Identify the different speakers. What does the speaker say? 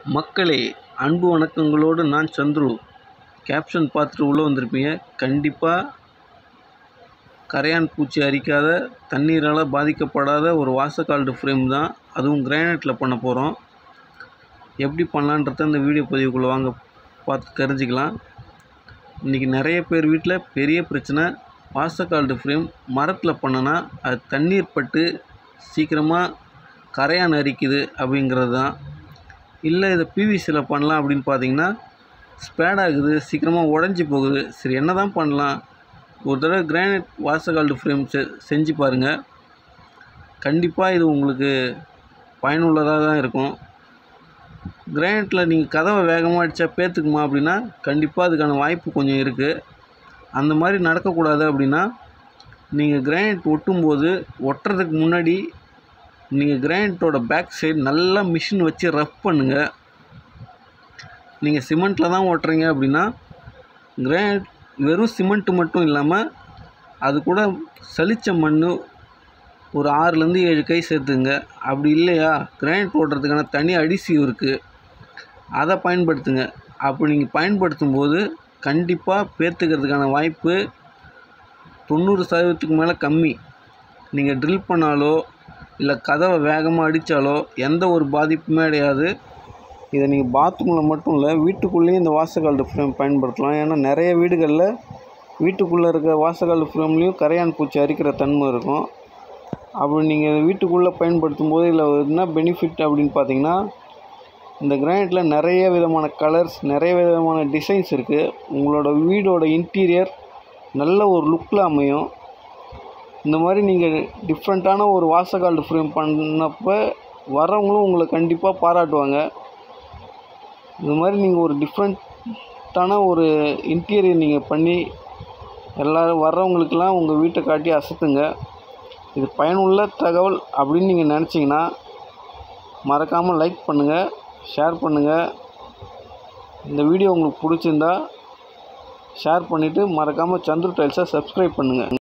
Speaker 1: மக்களே அன்பு வணக்கங்களோடு நான் சந்துரு கேப்ஷன் பார்த்துட்டு உள்ளே வந்திருப்பீங்க கண்டிப்பாக கரையான் பூச்சி அரிக்காத தண்ணீரால் பாதிக்கப்படாத ஒரு வாசக்கால்டு ஃப்ரேம் தான் அதுவும் கிரானைட்டில் பண்ண போகிறோம் எப்படி பண்ணலான்றத இந்த வீடியோ பதிவுக்குள்ளே வாங்க பார்த்து தெரிஞ்சுக்கலாம் இன்றைக்கி நிறைய பேர் வீட்டில் பெரிய பிரச்சனை வாசக்கால்டு ஃப்ரேம் மரத்தில் பண்ணனா அது தண்ணீர் பட்டு சீக்கிரமாக கரையான் அரிக்குது அப்படிங்கிறது தான் இல்லை இதை பிவிசியில் பண்ணலாம் அப்படின்னு பார்த்தீங்கன்னா ஸ்பேட் ஆகுது சீக்கிரமாக உடஞ்சி போகுது சரி என்ன தான் பண்ணலாம் ஒரு தடவை கிரானைட் வாசக்கால்டு ஃப்ரேம் செ செஞ்சு பாருங்கள் கண்டிப்பாக இது உங்களுக்கு பயனுள்ளதாக தான் இருக்கும் கிரானைட்டில் நீங்கள் கதவை வேகமாக அடித்தா பேத்துக்குமா அப்படின்னா கண்டிப்பாக அதுக்கான வாய்ப்பு கொஞ்சம் இருக்குது அந்த மாதிரி நடக்கக்கூடாது அப்படின்னா நீங்கள் கிரானைட் ஒட்டும்போது ஒட்டுறதுக்கு முன்னாடி நீங்கள் கிரானைட்டோட பேக் சைடு நல்லா மிஷின் வச்சு ரஃப் பண்ணுங்கள் நீங்கள் சிமெண்ட்டில் தான் ஓட்டுறீங்க அப்படின்னா கிரானைட் வெறும் சிமெண்ட்டு மட்டும் இல்லாமல் அது கூட சலிச்ச மண் ஒரு ஆறுலேருந்து ஏழு கை சேர்த்துங்க அப்படி இல்லையா கிரானைட் ஓட்டுறதுக்கான தனி அடிசிவ் இருக்குது அதை பயன்படுத்துங்க அப்படி நீங்கள் பயன்படுத்தும் போது கண்டிப்பாக பேர்த்துக்கிறதுக்கான வாய்ப்பு தொண்ணூறு சதவீதத்துக்கு மேலே கம்மி நீங்கள் ட்ரில் பண்ணாலோ இல்லை கதவை வேகமாக அடித்தாலோ எந்த ஒரு பாதிப்புமே கிடையாது இதை நீங்கள் பாத்ரூமில் மட்டும் இல்லை வீட்டுக்குள்ளேயும் இந்த வாசக்கால்டு ஃப்ரேம் பயன்படுத்தலாம் ஏன்னா நிறைய வீடுகளில் வீட்டுக்குள்ளே இருக்க வாசக்கால்டு ஃப்ரேம்லேயும் கரையான் பூச்சி அரிக்கிற தன்மை இருக்கும் அப்படி நீங்கள் வீட்டுக்குள்ளே பயன்படுத்தும் போது இதில் என்ன பெனிஃபிட் அப்படின்னு பார்த்தீங்கன்னா இந்த கிரானைட்டில் நிறைய விதமான கலர்ஸ் நிறைய விதமான டிசைன்ஸ் இருக்குது உங்களோட வீடோட இன்டீரியர் நல்ல ஒரு லுக்கில் அமையும் இந்த மாதிரி நீங்கள் டிஃப்ரெண்ட்டான ஒரு வாசக்கால்டு ஃப்ரேம் பண்ணப்போ வரவங்களும் உங்களை கண்டிப்பாக பாராட்டுவாங்க இது மாதிரி நீங்கள் ஒரு டிஃப்ரெண்ட்டான ஒரு இன்டீரியர் நீங்கள் பண்ணி எல்லோரும் வர்றவங்களுக்கெல்லாம் உங்கள் வீட்டை காட்டி அசத்துங்க இது பயனுள்ள தகவல் அப்படின்னு நீங்கள் நினச்சிங்கன்னா மறக்காமல் லைக் பண்ணுங்கள் ஷேர் பண்ணுங்கள் இந்த வீடியோ உங்களுக்கு பிடிச்சிருந்தா ஷேர் பண்ணிவிட்டு மறக்காமல் சந்துரு டைல்ஸை சப்ஸ்கிரைப் பண்ணுங்கள்